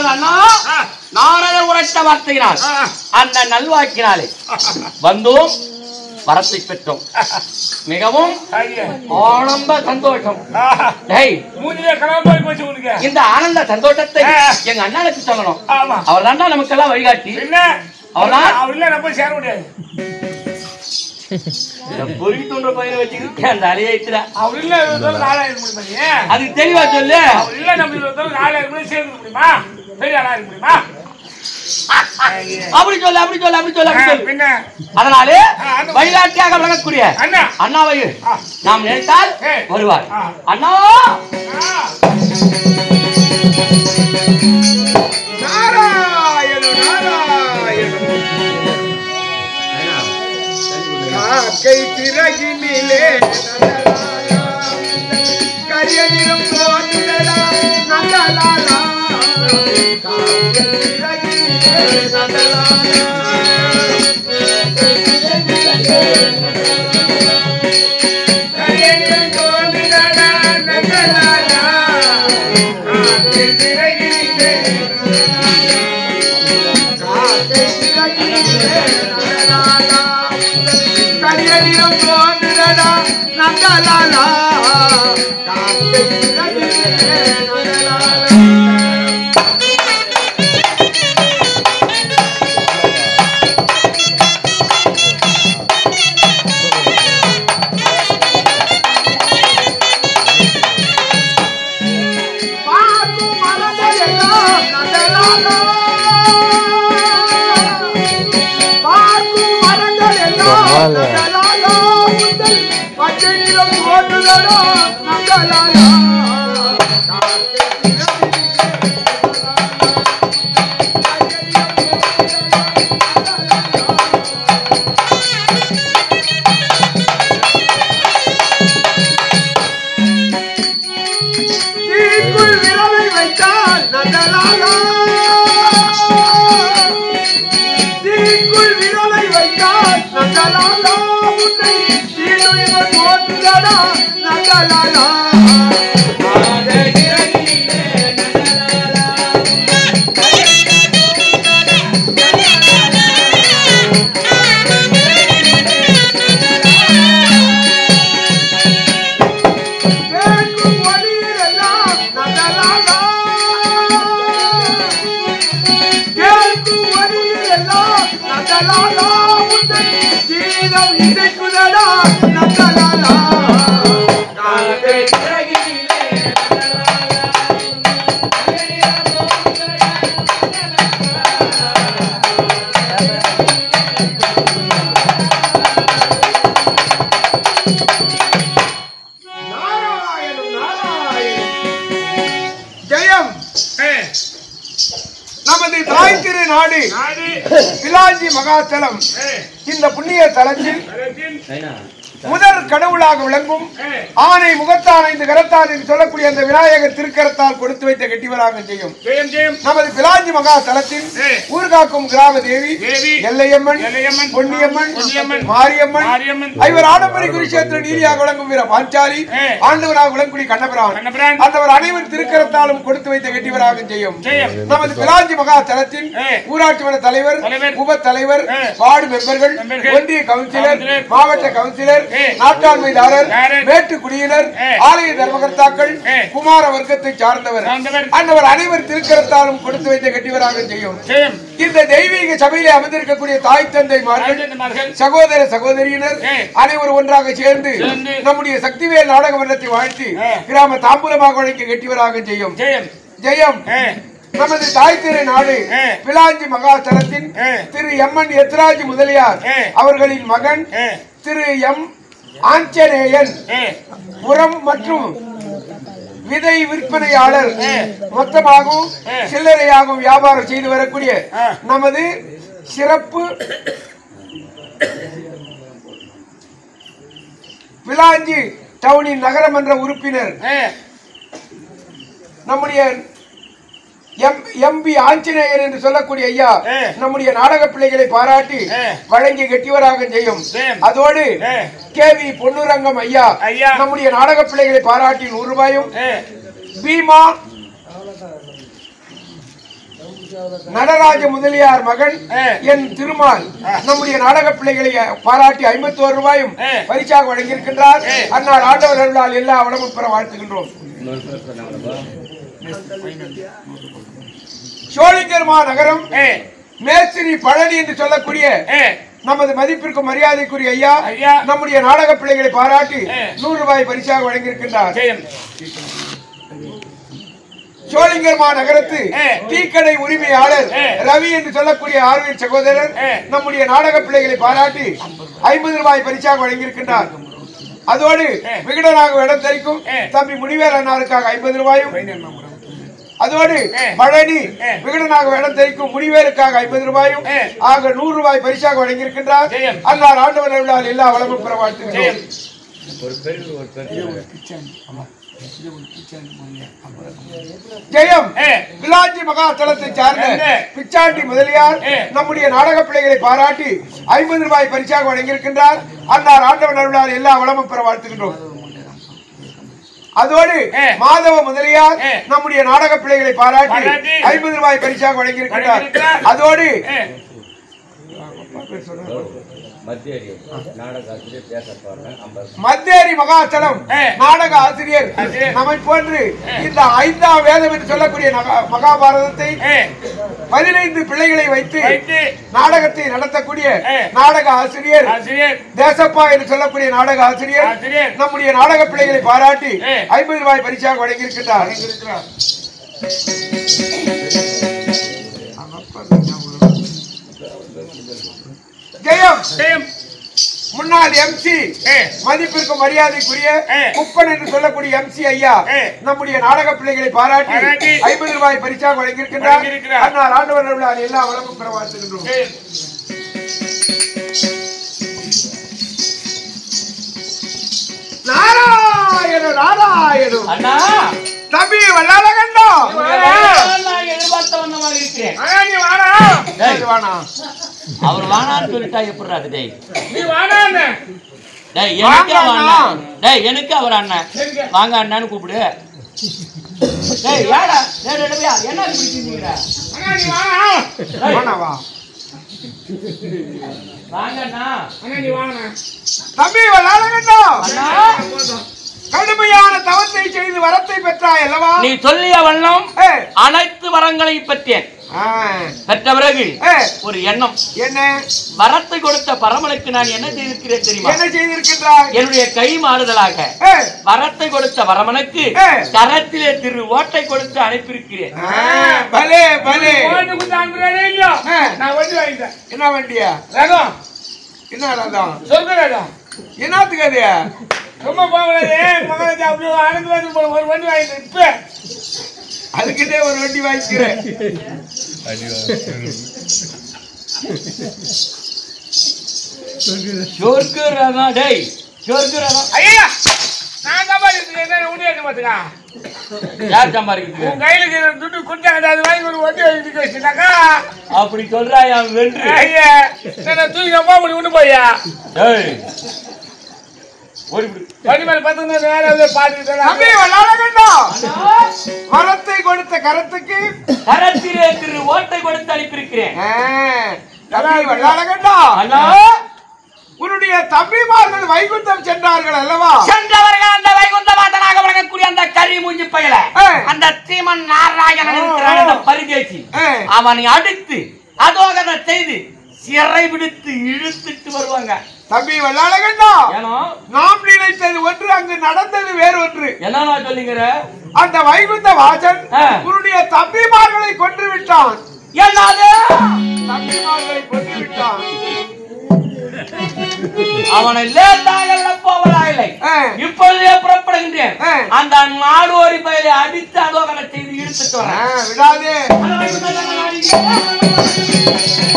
ஆனால் அண்ணா ஆ, நாரத உரைத்த வார்த்தையினால் ஆ, அந்த நல்வாக்கினாலே வந்தோம் வரத்தை பெற்றோம் மிகவும் ஐயா. ஆனந்த சந்தோஷம் ஆஹா. டேய் மூஞ்சிலே கலர் போய் போச்சு உனக்கு இந்த ஆனந்த சந்தோஷத்தை ஆ. எங்க அண்ணனுக்கு சொல்லணும் ஆமா அவர் தாண்டா நமக்கெல்லாம் வழிகாட்டி என்ன அவர்தான்? அவர் இல்ல நம்ம சேர முடியாது பொறி தோன்ற பையனை வச்சுக்கிட்டு அந்த அலையை இருக்கிற அவர் இல்ல இவ்வளவு நாளாயிரம் முடியுமா நீ அதுக்கு தெளிவா சொல்லு அவர் இல்ல நம்ம இவ்வளவு நாளாயிரம் மணி சேர்ந்து முடியுமா பெரிய ஆளா இருக்க முடியுமா அப்படி சொல்லு அப்படி சொல்லு அப்படி சொல்லு அப்படி ஆ, சொல்லு பின்ன அதனாலே ஆ, அந்த- வழிகாட்டியாக விளங்கக்கூடிய அண்ணா அண்ணாவை ஆ. நாம் நினைத்தால் ஏ. வருவார் ஆ. அண்ணா ஆ. நாராயண நாராயண காக்கை திறகினிலே கரிய நிறம் தோன்றுதடா நந்தலாலா காக்கை திறகினிலே நந்தலாலா கரிய நிறம் தோன்றுதடா நந்தலாலா காக்கை திறகினிலே காக்கை திறகினிலே நந்தலாலா கரியனிடம் தோன்றுதடா நந்தலாலா காக்கை திறகினிலே நந்தலாலா பார்க்கும் மலரையெல்லாம் நந்தலாலா. பார்க்கும் மரங்கள் எல்லாம் நந்தலாலா. உந்தன் பச்சை நிறம் தோன்றுதடா நந்தலாலா. காக்கை தீக்குள் விரலை வைத்தால் நந்தலாலா தீக்குள் விரலை வைத்தால் நந்தலாலா உன்னை தீனுயிர் போற்றுதடா நந்தலாலா கேட்கும் ஒளியிலெல்லாம் நந்தலாலா கேட்கும் ஒளியிலெல்லாம் நந்தலாலா உன்னை கீதம் இசைக்குதடா நந்தலாலா காக்கை திறகினிலே நாராயணம் நாராயணம் ஜெயம் ஏ, நமது தாய் திரு நாடு நாடு பிலாஜி மகாத்தலம் ஏ, இந்த புண்ணிய தலத்தில் தரத்தில், முதற் கடவுளாக விளங்கும் ஏ, ஆனை முகத்தான் ஐந்து கரத்தால் என்று சொல்லக்கூடிய அந்த விநாயகர் திருக்கரத்தால் கொடுத்து வைத்த கெட்டிவராக செய்யும் ஜெயம் ஜெயம் நமது பிலாஜி மகா தலத்தில் ஏ. ஊர்காக்கும் கிராம தேவி தேவி, எல்லையம்மன் எல்லையம்மன், பொன்னியம்மன் பொன்னியம்மன், மாரியம்மன் மாரியம்மன், ஐவர் ஆடம்பரி குருஷேத்திர நீதியாக விளங்கும் வீர பாஞ்சாலி ஏ. ஆண்டவராக விளங்குடி கண்ணபிரான் கண்ணபிரான், அந்தவர் அனைவர் திருக்கரத்தாலும் கொடுத்து வைத்த கெட்டிவராக செய்யும் ஜெயம் நமது பிலாஞ்சி மகா தலத்தில் ஏ. ஊராட்சி மன்ற தலைவர் தலைவர், உப தலைவர் ஏ. வார்டு மெம்பர்கள் மெம்பர்கள், ஒன்றிய கவுன்சிலர் கவுன்சிலர், மாவட்ட கவுன்சிலர் ஏ. நாட்டாண்மைதாரர் தாரர், மேட்டு குடியினர் ஏ. ஆலய தர்மகர்த்தாக்கள் ஏ. குமார வர்க்கத்தை சார்ந்தவர் சார்ந்தவர். அந்தவர் அனைவர் திருக்கரத்தாலும் கொடுத்து வைத்த கெட்டிவராக செய்யும் ஜெயம் இந்த தெய்வீக சபையிலே அமர்ந்திருக்கக்கூடிய தாய் தந்தைமார்கள் ஆழ்ந்தமார்கள், சகோதர சகோதரியினர் ஏ. அனைவரும் ஒன்றாக சேர்ந்து சேர்ந்து நம்முடைய சக்திவேல் நாடக மன்றத்தை வாழ்த்தி ஏ. கிராம தாம்பூலமாக வழங்கி கெட்டிவராக செய்யும் ஜெயம் ஜெயம் ஏ, நமது தாய் திரு நாடு ஏ. பிலாஞ்சி மகாதலத்தின் ஏ. திரு எம் என் எத்ராஜ் முதலியார் ஏ. அவர்களின் மகன் ஏ, திரு எம் ஆஞ்சநேயன் ஏ, உரம் மற்றும் விதை விற்பனையாளர் ஏ. மொத்தமாகவும் ஏ. சில்லறையாகவும் வியாபாரம் செய்து வரக்கூடிய ஆ. நமது சிறப்பு விலாஞ்சி டவுனின் நகரமன்ற உறுப்பினர் ஏ, நம்முடைய எம் எம்பி ஆஞ்சநேயர் என்று சொல்லக்கூடிய ஐயா ஏ. நம்முடைய நாடக பிள்ளைகளை பாராட்டி ஏ. வழங்கி கெட்டிவராக செய்யும் செய்யும். அதோடு ஏ. கேவி பொன்னுரங்கம் ஐயா ஐயா. நம்முடைய நாடக பிள்ளைகளை பாராட்டி நூறு ரூபாயும் ஏ, பீமா நடராஜ முதலியார் மகன் ஆ. என் திருமால் நம்முடைய நாடக பிள்ளைகளை பாராட்டி ஐம்பத்தோரு ரூபாயும் ஆ. பரிசாக வழங்கியிருக்கின்றார் ஆ. அன்னார் ஆண்டவர் அருளால் எல்லா வளமும் பெற வாழ்த்துகின்றோம் சோழிங்கர்மா நகரம் ஏ மேஸ்திரி பழனி என்று சொல்லக்கூடிய ஏ நமது மதிப்பிற்கும் மரியாதைக்குரிய ஐயா ஐயா. நம்முடைய நாடக பிள்ளைகளை பாராட்டி ஆ. நூறு ரூபாய் பரிசாக வழங்கியிருக்கின்றார் ஜெயம் சோழிங்கர்மா நகரத்து ஆ. டீக்கடை உரிமையாளர் ஆ. ரவி என்று சொல்லக்கூடிய ஆர்வீர் சகோதரர் ஆ. நம்முடைய நாடக பிள்ளைகளை பாராட்டி ஐம்பது ரூபாய் பரிசாக வழங்கியிருக்கின்றார் அதோடு ஆ. விகடனாக இடம் தெரிக்கும் ஆ. தம்பி முனிவேல் அண்ணாருக்காக ஐம்பது ரூபாயும் அதோடு ஆ. பழனி ஆ. விகடனாக இடம் தெரிக்கும் முனிவேலுக்காக ஐம்பது ரூபாயும் ஆ. ஆக நூறு ரூபாய் பரிசாக வழங்கியிருக்கின்றார் ஜெயம். அன்னார் ஆண்டவர் அருளால் எல்லா வளமும் பெற வாழ்த்துகிறோம் ஜெயம் ஜெயம் ஏ விலாஞ்சி மகாதலத்தை சார்ந்த என்ன? பிச்சாண்டி முதலியார் ஏ. நம்முடைய நாடக பிள்ளைகளை பாராட்டி ஐம்பது ரூபாய் பரிசாக வழங்கியிருக்கின்றார் அன்னார் ஆண்டவன் அருளால் எல்லா வளமும் பெற வாழ்த்துகின்றோம் அதோடு ஏ. மாதவ முதலியார் ஏ. நம்முடைய நாடக பிள்ளைகளை பாராட்டி பாராட்டி ஐம்பது ரூபாய் பரிசாக வழங்கியிருக்கின்றார் வழங்கியிருக்கிறார். அதோடு ஏ மத்தியடி நாடக ஆசிரியர் பேச போறேன் ஐம்பது மத்தேரி மகாச்சலம் ஏ. நாடக ஆசிரியர் ஆசிரியர். நம்மை போன்று இந்த ஐந்தாம் வேதம் என்று சொல்லக்கூடிய நகா- மகாபாரதத்தை ஏ பதினைந்து பிள்ளைகளை வைத்து வைத்து நாடகத்தை நடத்தக்கூடிய ஏ. நாடக ஆசிரியர் ஆசிரியர் தேசப்பா என்று சொல்லக்கூடிய நாடக ஆசிரியர் ஆசிரியர் நம்முடைய நாடக பிள்ளைகளை பாராட்டி ஏ. ஐம்பது ரூபாய் பரிசாக வழங்கியிருக்கிறார் ஜெயம் ஜெயம் முன்னாள் எம்சி ஏ மதிப்பிற்கும் மரியாதைக்குரிய ஏ. குப்பன் என்று சொல்லக்கூடிய எம்சி ஐயா ஏ. நம்முடைய நாடக பிள்ளைகளை பாராட்டி பாராட்டி ஐம்பது ரூபாய் பரிசாக வழங்கியிருக்கின்றார் வழங்கியிருக்கிறார். அன்னார் ஆண்டவர் அருளால் எல்லா வளமும் பெற வாழ்த்துகின்றோம் ஜெயம் நாராயண நாராயணு அண்ணா தம்பி வல்லாளகண்டா நான் எதிர்பார்த்த வண்ணமாக இருக்கிறேன் அண்ணா நீ வாடா டேய், வாணா அவர் வானான்னு சொல்லிட்டா எப்படி அது டேய் நீ வாடா அண்ணா டேய் எனக்கு வாங்க அவன் அண்ணா. அண்ணன் டேய் எனக்கு அவர் அண்ணன் சரிங்க. வாங்க அண்ணான்னு கூப்பிடு டேய் யாடா டேய் டேய், டேய், என்ன பிடிச்சிருந்தீங்கடா அண்ணா நீ வாடா வாணாவா வாங்க அண்ணா அண்ணா நீ வாடா தம்பி வல்லாளகண்டா அண்ணா கடுமையான தவத்தை செய்து வரத்தை பெற்றாய் அல்லவா நீ சொல்லிய வண்ணம் ஏ, அனைத்து வரங்களையும் பெற்றேன் ஆ, பெற்ற பிறகு ஏ, ஒரு எண்ணம் என்ன வரத்தை கொடுத்த பரமனுக்கு நான் என்ன செய்திருக்கிறேன் தெரியுமா என்ன செய்திருக்கின்றாய் என்னுடைய கை மாறுதலாக ஏ, வரத்தை கொடுத்த வரமனுக்கு ஏ. கரத்திலே திரு ஓட்டை கொடுத்து அனுப்பியிருக்கிறேன் ஆ, பலே பலே ஓட்டு கொடுத்து அனுப்புறதே இல்லையோ ஆ. நான் வண்டி வாங்கிட்டேன் என்ன வண்டியா ரகம் என்ன ரதம் சொர்க்க ரகம் என்னத்துக்கு அது ரொம்ப போகலாது மகாராஜா அப்படி அனுப்பி வந்து போல ஒரு வண்டி வாங்கிட்டேன் இப்ப அதுக்கிட்டே ஒரு வண்டி வாங்கிக்கிறேன் சொர்க்கு ரகம் டேய் சொர்க்கு ரகம் ஐயா நான் சம்பாதிச்சு என்ன உண்டியாட்டு பார்த்துக்கா யார் சம்பாதிக்கிறது உன் கையில இருக்கிற துட்டு கொடுத்தாங்க அது வாங்கி ஒரு வண்டி வாங்கிட்டு வச்சுட்டாக்கா அப்படி சொல்றா என் வென்று ஐயா நான் தூக்கி போக முடியும் ஒண்ணு போய்யா டேய் ஓடிவிடு வண்டி மேல பார்த்து வேற ஏதாவது பாட்டு தம்பி வல்லாளகண்டா மரத்தை கொடுத்த கரத்துக்கு கரத்திலே திரு ஓட்டை கொடுத்து அனுப்பியிருக்கிறேன் ஆ, தம்பி வல்லாளகண்டா அண்ணா உன்னுடைய தம்பிமார்கள் வைகுந்தம் சென்றார்கள் அல்லவா சென்றவர்கள் அந்த வைகுந்தவாதனாக வழங்கக்கூடிய அந்த கரி மூஞ்சி பயல ஆ. அந்த சீமன் நாராயணன் இருக்கிறான் அந்த பரிதேசி ஆ. அவனை அடித்து அதோகனை செய்து சிறை பிடித்து இழுத்துட்டு வருவாங்க தம்பி வல்லாளகண்டா ஏன்னா நாம் நினைத்தது ஒன்று அங்கு நடந்தது வேறு ஒன்று என்ன நான் சொல்லிங்கிற அந்த வைகுந்த வாசன் ஆ. உன்னுடைய தம்பிமார்களை கொன்று விட்டான் என்னது தம்பிமார்களை கொன்று விட்டான் அவனை லேட்டாக போவதாயில்லை ஆ. இப்பொழுதே புறப்படுகின்றேன் ஆ. அந்த நாடோரி பயிலை அடித்து அதோகனை செய்து இழுத்துட்டு ஆ, வரேன் விடாதே அந்த வைகுந்தவாதனை அடிக்க-